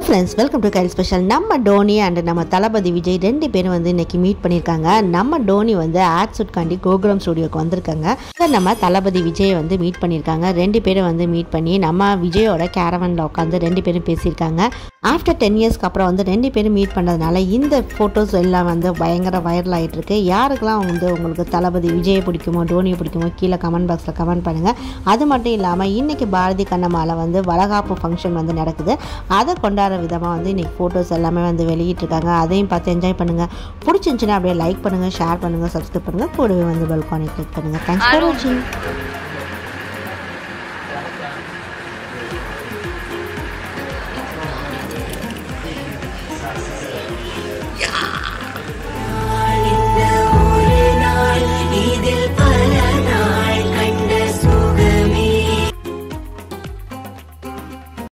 friends welcome to கைல் special நம்ம Dhoni and நம்ம தளபதி விஜய் ரெண்டு பேரும் வந்து இன்னைக்கு மீட் பண்ணியிருக்காங்க நம்ம டோனி வந்து ஆட் காண்டி கோகுலம் ஸ்டுடியோக்கு வந்திருக்காங்க சார் நம்ம தளபதி விஜய் வந்து மீட் பண்ணியிருக்காங்க ரெண்டு பேரும் வந்து மீட் பண்ணி நம்ம விஜயோட கேரவனில் உட்காந்து ரெண்டு பேரும் பேசியிருக்காங்க ஆஃப்டர் டென் இயர்ஸ்க்கு அப்புறம் வந்து ரெண்டு பேரும் மீட் பண்ணதுனால இந்த ஃபோட்டோஸ் எல்லாம் வந்து பயங்கர வைரல் ஆகிட்டு இருக்கு யாருக்கெல்லாம் வந்து உங்களுக்கு தளபதி விஜயை பிடிக்குமோ டோனியை பிடிக்குமோ கீழே கமெண்ட் பாக்ஸில் கமெண்ட் பண்ணுங்கள் அது மட்டும் இல்லாமல் இன்னைக்கு பாரதி கண்ணம்மாவில் வந்து வளகாப்பு ஃபங்க்ஷன் வந்து நடக்குது அதை கொண்டாடுற விதமாக வந்து இன்றைக்கி ஃபோட்டோஸ் எல்லாமே வந்து வெளியிட்டிருக்காங்க அதையும் பார்த்து என்ஜாய் பண்ணுங்கள் பிடிச்சிருந்துச்சின்னா அப்படியே லைக் பண்ணுங்கள் ஷேர் பண்ணுங்கள் சப்ஸ்கிரைப் பண்ணுங்கள் கூடவே வந்து பெல்கானை கிளிக் பண்ணுங்கள் தேங்க்ஸ் ஃபார் வாட்சிங்